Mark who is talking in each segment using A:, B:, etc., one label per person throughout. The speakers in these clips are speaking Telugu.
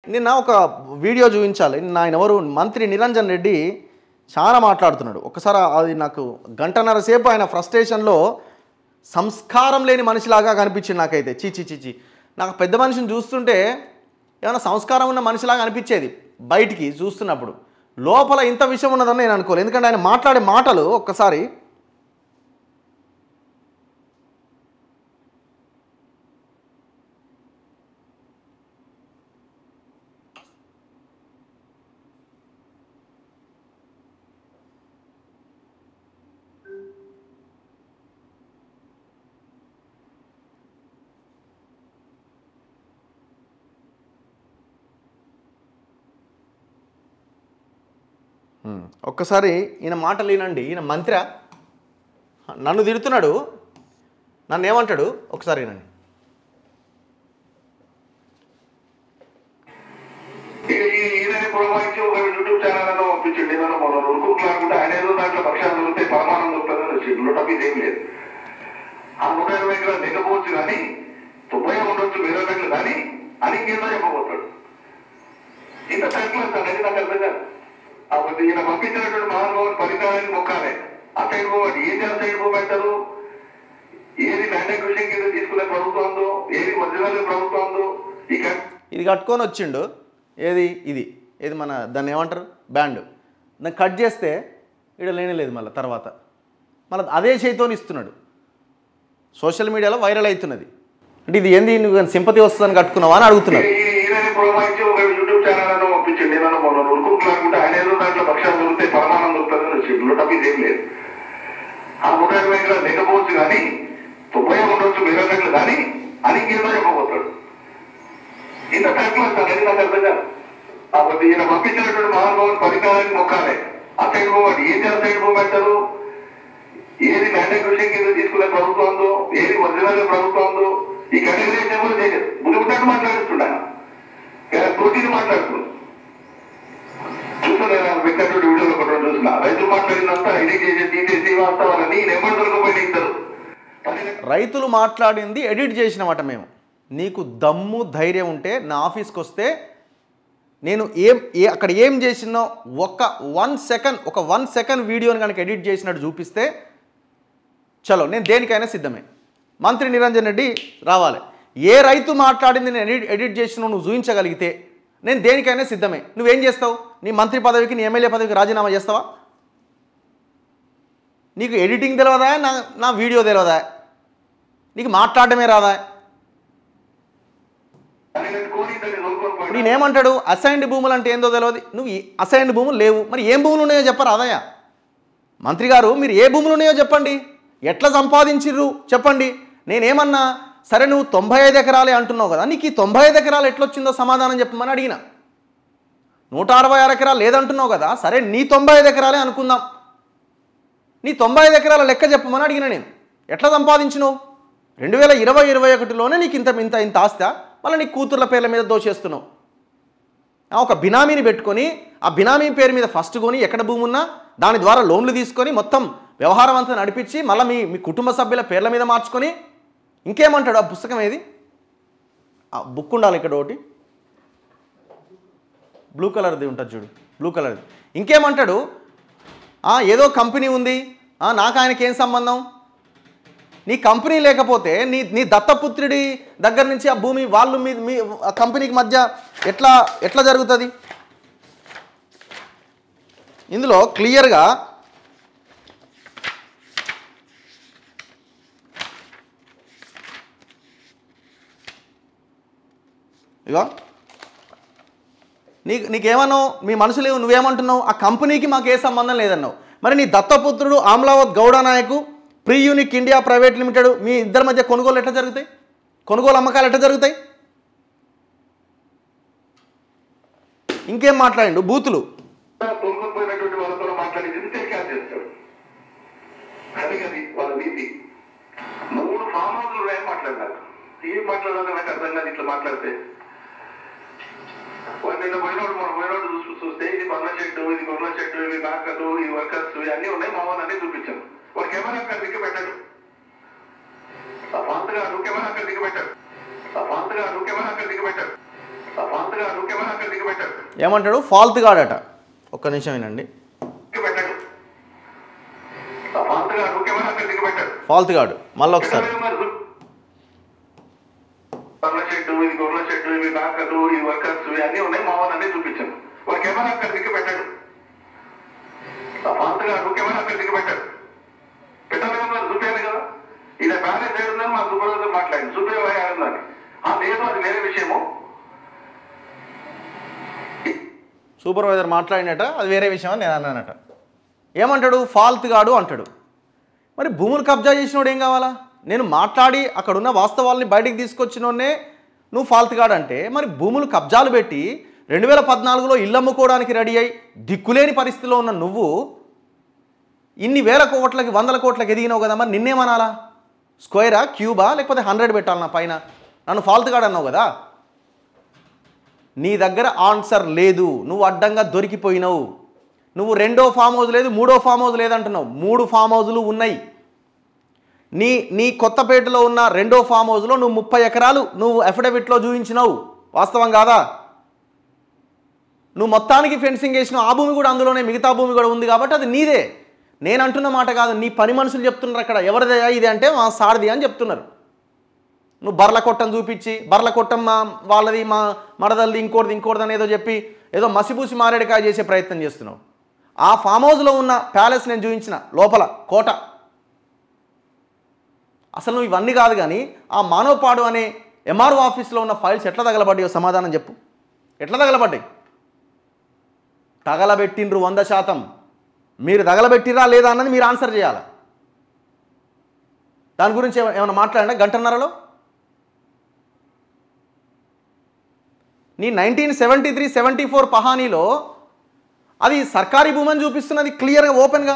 A: నిన్న ఒక వీడియో చూపించాలి నిన్న ఆయన ఎవరు మంత్రి నిరంజన్ రెడ్డి చాలా మాట్లాడుతున్నాడు ఒకసారి అది నాకు గంటన్నర సేపు ఆయన ఫ్రస్ట్రేషన్లో సంస్కారం లేని మనిషిలాగా కనిపించింది నాకైతే చీ చీ చీ చీ నాకు పెద్ద మనిషిని చూస్తుంటే ఏమైనా సంస్కారం ఉన్న మనిషిలాగా అనిపించేది బయటికి చూస్తున్నప్పుడు లోపల ఇంత విషయం ఉన్నదని నేను అనుకోలేదు ఎందుకంటే ఆయన మాట్లాడే మాటలు ఒక్కసారి ఉమ్, ఒక్కసారి ఈయన మాటలు వినండి ఈయన మంత్ర నన్ను తిడుతున్నాడు నన్ను ఏమంటాడు ఒకసారి వినండి
B: ఇక ఈ ఈయనని పురమాయించి ఒక యూట్యూబ్ ఛానల్ అన్న పంపించండి నన్ను మొన్న రుడుకుంటున్నాకుంటే ఆయన ఏదో దాంట్లో పక్షాలు దొరికితే పరమానం దొరుకుతుందని వచ్చింది నూట ఏం లేదు ఆ నూట ఇరవై ఎకరాలు లేకపోవచ్చు కానీ తొంభై ఉండొచ్చు వేరే ఎకరాలు కానీ అని కింద చెప్పబోతాడు ఇంత సర్కిల్ అనేది నాకు అర్థం కాదు కాబట్టి ఈయన పంపించినటువంటి మహానుభావుని పరికరానికి మొక్కాలే ఆ సైడ్ పోవాలి ఏం చేయాలి సైడ్ పోబెట్టారు ఏది ల్యాండ్ అక్విజిషన్ కింద తీసుకునే ప్రభుత్వం ఉందో ఏది ఒరిజినల్ ప్రభుత్వం ఉందో ఇక
A: ఇది కట్టుకొని వచ్చిండు ఏది ఇది ఏది మన దాన్ని ఏమంటారు బ్యాండ్ దాన్ని కట్ చేస్తే ఇక్కడ లేనే లేదు మళ్ళీ తర్వాత మళ్ళీ అదే చేతితోని ఇస్తున్నాడు సోషల్ మీడియాలో వైరల్ అవుతున్నది అంటే ఇది ఏంది నువ్వు సింపతి వస్తుందని కట్టుకున్నావా అని అడుగుతున్నాడు
B: ఈ- ఈయనని పురమాయించి ఒక యూట్యూబ్ ఛానల్ అన్న పంపించండి నన్ను మొన్న రుడుకుంటున్నాకుంటే ఆయన ఏదో దాంట్లో పక్షాలు దొరికితే పరమానం దొరుకుతుందని వచ్చింది నూట ఏం లేదు ఆ నూట ఇరవై ఎకరాలు లేకపోవచ్చు కానీ తొంభై ఉండొచ్చు వేరే ఎకరాలు కానీ అని కింద చెప్పబోతాడు ఇంత సర్కిల్ అనేది నాకు అర్థం కాదు కాబట్టి ఈయన పంపించినటువంటి మహానుభావుని పరికరానికి మొక్కాలే ఆ సైడ్ పోవాలి ఏం చేయాలి సైడ్ పోబెట్టారు ఏది ల్యాండ్ అక్విజిషన్ కింద తీసుకునే ప్రభుత్వం ఉందో ఏది ఒరిజినల్ ప్రభుత్వం ఉందో ఈ కేటగిరీ కూడా చేయలేదు ముందు ఉన్నట్టు మాట్లాడుతున్నాను ప్రోటీన్ మాట్లాడుతున్నాను చూసాను నేను పెట్టినటువంటి వీడియోలో ఒకటి రెండు చూసిన రైతులు మాట్లాడినంతా ఎడిట్ చేసి తీసేసి వాస్తవాలని నెంబర్ దొరకపోయిన ఇద్దరు
A: రైతులు మాట్లాడింది ఎడిట్ చేసినమాట మేము నీకు దమ్ము ధైర్యం ఉంటే నా ఆఫీస్కి వస్తే నేను ఏం ఏ అక్కడ ఏం చేసినో ఒక్క వన్ సెకండ్ ఒక వన్ సెకండ్ వీడియోని కనుక ఎడిట్ చేసినట్టు చూపిస్తే చలో నేను దేనికైనా సిద్ధమే మంత్రి నిరంజన్ రెడ్డి రావాలి ఏ రైతు మాట్లాడింది నేను ఎడిట్ ఎడిట్ చేసినా నువ్వు చూపించగలిగితే నేను దేనికైనా సిద్ధమే నువ్వేం చేస్తావు నీ మంత్రి పదవికి నీ ఎమ్మెల్యే పదవికి రాజీనామా చేస్తావా నీకు ఎడిటింగ్ తెలియదా నా నా వీడియో తెలియదా నీకు మాట్లాడడమే రాదా
B: కోరి దాన్ని
A: ఇప్పుడు ఈయన ఏమంటాడు అసైన్డ్ భూములు అంటే ఏందో తెలియదు నువ్వు అసైన్డ్ భూములు లేవు మరి ఏం భూములు ఉన్నాయో చెప్పరు అదయ్య మంత్రి గారు మీరు ఏ భూములు ఉన్నాయో చెప్పండి ఎట్లా సంపాదించిర్రు చెప్పండి నేనేమన్నా సరే నువ్వు తొంభై ఐదు ఎకరాలే అంటున్నావు కదా నీకు ఈ తొంభై ఐదు ఎకరాలు ఎట్లొచ్చిందో సమాధానం చెప్పమని అడిగిన నూట అరవై ఆరు ఎకరాలు లేదంటున్నావు కదా సరే నీ తొంభై ఐదు ఎకరాలే అనుకుందాం నీ తొంభై ఐదు ఎకరాల లెక్క చెప్పమని అడిగిన నేను ఎట్లా సంపాదించినావు రెండు వేల ఇరవై ఇరవై ఒకటిలోనే నీకు ఇంత ఇంత ఇంత ఆస్తా మళ్ళీ నీ కూతుర్ల పేర్ల మీద దోచేస్తున్నావు ఆ ఒక బినామీని పెట్టుకొని ఆ బినామీ పేరు మీద ఫస్ట్ కొని ఎక్కడ భూమి ఉన్నా దాని ద్వారా లోన్లు తీసుకొని మొత్తం వ్యవహారం అంతా నడిపించి మళ్ళీ మీ మీ కుటుంబ సభ్యుల పేర్ల మీద మార్చుకొని ఇంకేమంటాడు ఆ పుస్తకం ఏది ఆ బుక్ ఉండాలి ఇక్కడ ఒకటి బ్లూ కలర్ది ఉంటుంది చూడు బ్లూ కలర్ది ఇంకేమంటాడు "ఆ, ఏదో కంపెనీ ఉంది ఆ, నాకు ఆయనకి ఏం సంబంధం నీ కంపెనీ లేకపోతే నీ నీ దత్తపుత్రుడి దగ్గర నుంచి ఆ భూమి వాళ్ళు మీ మీ ఆ కంపెనీకి మధ్య ఎట్లా ఎట్లా జరుగుతుంది ఇందులో క్లియర్గా ఇగో నీకు నీకేమన్నావు మీ మనసులో నువ్వేమంటున్నావు ఆ కంపెనీకి మాకు ఏ సంబంధం లేదన్నావు మరి నీ దత్తపుత్రుడు ఆమ్లావత్ గౌడ నాయకు pre unique India private limited మీ ఇద్దరి మధ్య కొనుగోలు ఎట్లా జరుగుతాయి కొనుగోలు అమ్మకాలు ఎట్లా జరుగుతాయి ఇంకేం మాట్లాడిండు బూతులు
B: తోలుకొనిపోయినటువంటి వాళ్ళతో మాట్లాడింది టెలికాస్ట్ చేస్తాడు అది అది వాళ్ళ నీతి మూడు ఫామ్ హౌస్లు ఏం మాట్లాడినారు ఏం మాట్లాడాలో నాకు అర్థం కాదు ఇట్లా మాట్లాడితే వాడు నిన్న పోయినోడు మన పోయినోడు చూసి చూస్తే ఇది బండ్ల చెట్టు ఇది గొర్రెల చెట్టు ఇవి నాకలు ఈ వర్కర్స్ ఇవన్నీ ఉన్నాయి మా వాళ్ళు అన్నీ చూపించాను వాడికి ఏమైనా అక్కడ దిక్కు పెట్టాడు ఆ ఫాంతగా నువ్వేమైనా అక్కడ దిక్కు పెట్టాడు ఆ ఫాంతగా నువ్వేమైనా అక్కడ దిక్కు పెట్టాడు ఆ ఫాంతగా గారు కెమెరా అక్కడ దిగబెట్టాడు
A: ఏమంటాడు ఫాల్త్ గాడట ఒక్క నిమిషం వినండి
B: దిగబెట్టాడు ఆ ఫాల్ట్ గారు కెమెరా అక్కడ దిగబెట్టాడు
A: ఫాల్త్ గాడు మళ్ళీ ఒకసారి
B: పర్ల షెడ్డు ఇది గొర్రెల షెడ్డు ఇవి డాక్టర్లు ఈ వర్కర్స్ ఇవి అన్ని ఉన్నాయి మా వాళ్ళని చూపించాను ఒక కెమెరా అక్కడ దిక్కు పెట్టాడు ఆ ఫాల్ట్ గారు కెమెరా అక్కడ దిక్కు పెట్టాడు పెట్టాలి మరి చూపించాలి కదా ఇలా బ్యాలెన్స్ ఏడుందని మా సూపర్వైజర్ మాట్లాడింది సూపర్వైజర్ ఆడుందని ఆ లేదు అది వేరే విషయము
A: సూపర్వైజర్ మాట్లాడినట అది వేరే విషయం అని నేను అన్నానట ఏమంటాడు ఫాల్త్ గాడు అంటాడు మరి భూములు కబ్జా చేసినోడు ఏం కావాలా నేను మాట్లాడి అక్కడున్న వాస్తవాల్ని బయటికి తీసుకొచ్చినోనే నువ్వు ఫాల్త్ గాడు అంటే మరి భూములు కబ్జాలు పెట్టి రెండు వేల పద్నాలుగులో ఇల్లు అమ్ముకోవడానికి రెడీ అయి దిక్కులేని పరిస్థితిలో ఉన్న నువ్వు ఇన్ని వేల కోట్లకి వందల కోట్లకి ఎదిగినావు కదా మరి నిన్నేమనాలా స్క్వేరా క్యూబా లేకపోతే హండ్రెడ్ పెట్టాలి నా పైన నన్ను ఫాల్త్ గాడు అన్నావు కదా నీ దగ్గర ఆన్సర్ లేదు నువ్వు అడ్డంగా దొరికిపోయినావు నువ్వు రెండో ఫామ్ హౌస్ లేదు మూడో ఫామ్ హౌస్ లేదంటున్నావు మూడు ఫామ్ హౌజులు ఉన్నాయి నీ నీ కొత్తపేటలో ఉన్న రెండో ఫామ్ హౌస్లో నువ్వు ముప్పై ఎకరాలు నువ్వు అఫిడవిట్లో చూపించినావు వాస్తవం కాదా నువ్వు మొత్తానికి ఫెన్సింగ్ వేసినావు ఆ భూమి కూడా అందులోనే మిగతా భూమి కూడా ఉంది కాబట్టి అది నీదే నేను అంటున్న మాట కాదు నీ పని మనుషులు చెప్తున్నారు అక్కడ ఎవరిదే ఇది అంటే మా సారది అని చెప్తున్నారు నువ్వు బర్ల కొట్టం చూపించి బర్ల కొట్టం మా వాళ్ళది మా మడదలది ఇంకోటిది ఇంకోటిది అని ఏదో చెప్పి ఏదో మసిపూసి మారేడుకాయ చేసే ప్రయత్నం చేస్తున్నావు ఆ ఫామ్ హౌస్లో ఉన్న ప్యాలెస్ నేను చూపించిన లోపల కోట అసలు నువ్వు ఇవన్నీ కాదు కానీ ఆ మానవపాడు అనే ఎంఆర్ఓ ఆఫీస్లో ఉన్న ఫైల్స్ ఎట్లా తగలబడ్డాయో సమాధానం చెప్పు ఎట్లా తగలబడ్డాయి తగలబెట్టిండ్రు వంద శాతం మీరు తగలబెట్టిరా లేదా అన్నది మీరు ఆన్సర్ చేయాలి దాని గురించి ఏమ- ఏమైనా మాట్లాడినా గంటన్నరలో నీ nineteen seventy three seventy four పహానీలో అది సర్కారీ భూమని చూపిస్తున్నది క్లియర్గా ఓపెన్గా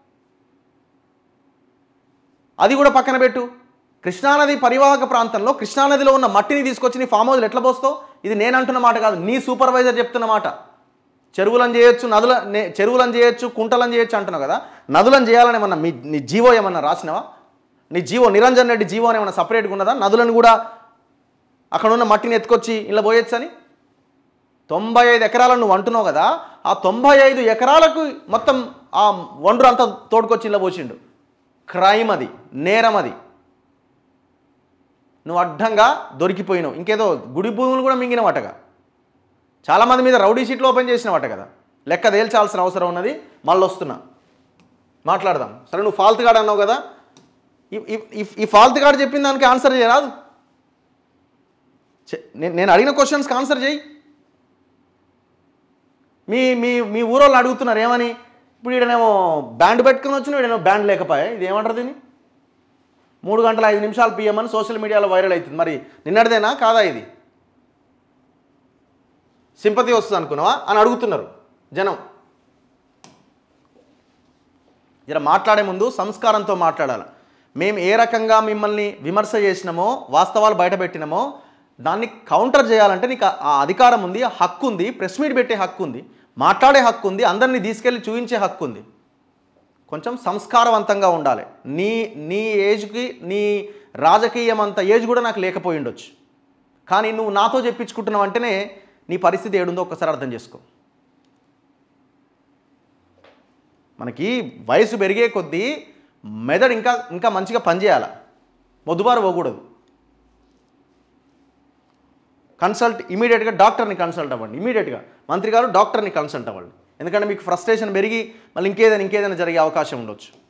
A: అది కూడా పక్కన పెట్టు కృష్ణానది పరివాహక ప్రాంతంలో కృష్ణానదిలో ఉన్న మట్టిని తీసుకొచ్చి నీ ఫామ్ హౌస్లు ఎట్లా పోస్తావు ఇది నేను అంటున్న మాట కాదు నీ సూపర్వైజర్ చెప్తున్న మాట చెరువులను చేయొచ్చు నదుల నే- చెరువులను చేయొచ్చు కుంటలను చేయొచ్చు అంటున్నావు కదా నదులను చేయాలని ఏమన్నా మీ నీ జీవో ఏమన్నా రాసినావా నీ జీవో నిరంజన్ రెడ్డి జీవో అని ఏమన్నా సపరేట్గా ఉన్నదా నదులను కూడా అక్కడ ఉన్న మట్టిని ఎత్తుకొచ్చి ఇలా పోయొచ్చు అని తొంభై ఐదు ఎకరాలను నువ్వు అంటున్నావు కదా ఆ తొంభై ఐదు ఎకరాలకు మొత్తం ఆ వండ్రు అంతా తోడుకొచ్చి ఇలా పోసిండు క్రైమ్ అది నేరం అది నువ్వు అడ్డంగా దొరికిపోయినావు ఇంకేదో గుడి భూములు కూడా మింగినవటగా చాలామంది మీద రౌడీ షీట్లు ఓపెన్ చేసినవట కదా లెక్క తేల్చాల్సిన అవసరం ఉన్నది మళ్ళీ వస్తున్నా మాట్లాడదాం సరే నువ్వు ఫాల్త్ గార్డ్ అన్నావు కదా ఈ- ఈ- ఈ- ఈ ఫాల్త్ గార్డ్ చెప్పిన దానికి ఆన్సర్ చేయరాదు చె- నేను నేను అడిగిన క్వశ్చన్స్కి ఆన్సర్ చేయి మీ మీ మీ ఊరోళ్ళు అడుగుతున్నారు ఏమని ఇప్పుడు ఈడనేమో బ్యాండ్ పెట్టుకుని వచ్చిన ఈడనేమో బ్యాండ్ లేకపోయా ఇది ఏమంటారు దీన్ని మూడు గంటల ఐదు నిమిషాలు పిఎం అని సోషల్ మీడియాలో వైరల్ అవుతుంది మరి నిన్నటిదేనా కాదా ఇది సింపతి వస్తుంది అనుకున్నావా అని అడుగుతున్నారు జనం జర మాట్లాడే ముందు సంస్కారంతో మాట్లాడాలి మేము ఏ రకంగా మిమ్మల్ని విమర్శ చేసినామో వాస్తవాలు బయటపెట్టినామో దాన్ని కౌంటర్ చేయాలంటే నీకు ఆ- ఆ అధికారం ఉంది ఆ హక్కు ఉంది ప్రెస్ మీట్ పెట్టే హక్కు ఉంది మాట్లాడే హక్కు ఉంది అందరినీ తీసుకెళ్ళి చూపించే హక్కు ఉంది కొంచెం సంస్కారవంతంగా ఉండాలి నీ నీ ఏజ్కి నీ రాజకీయం అంత ఏజ్ కూడా నాకు లేకపోయి ఉండొచ్చు కానీ నువ్వు నాతో చెప్పించుకుంటున్నావు అంటేనే నీ పరిస్థితి ఏడుందో ఒక్కసారి అర్థం చేసుకో మనకి వయసు పెరిగే కొద్దీ మెదడు ఇంకా ఇంకా మంచిగా పనిచేయాలి మొద్దుబారు పోకూడదు కన్సల్ట్ ఇమీడియట్గా డాక్టర్ని కన్సల్ట్ అవ్వండి ఇమీడియట్గా మంత్రి గారు డాక్టర్ని కన్సల్ట్ అవ్వండి ఎందుకంటే మీకు ఫ్రస్ట్రేషన్ పెరిగి మళ్ళీ ఇంకేదైనా ఇంకేదైనా జరిగే అవకాశం ఉండొచ్చు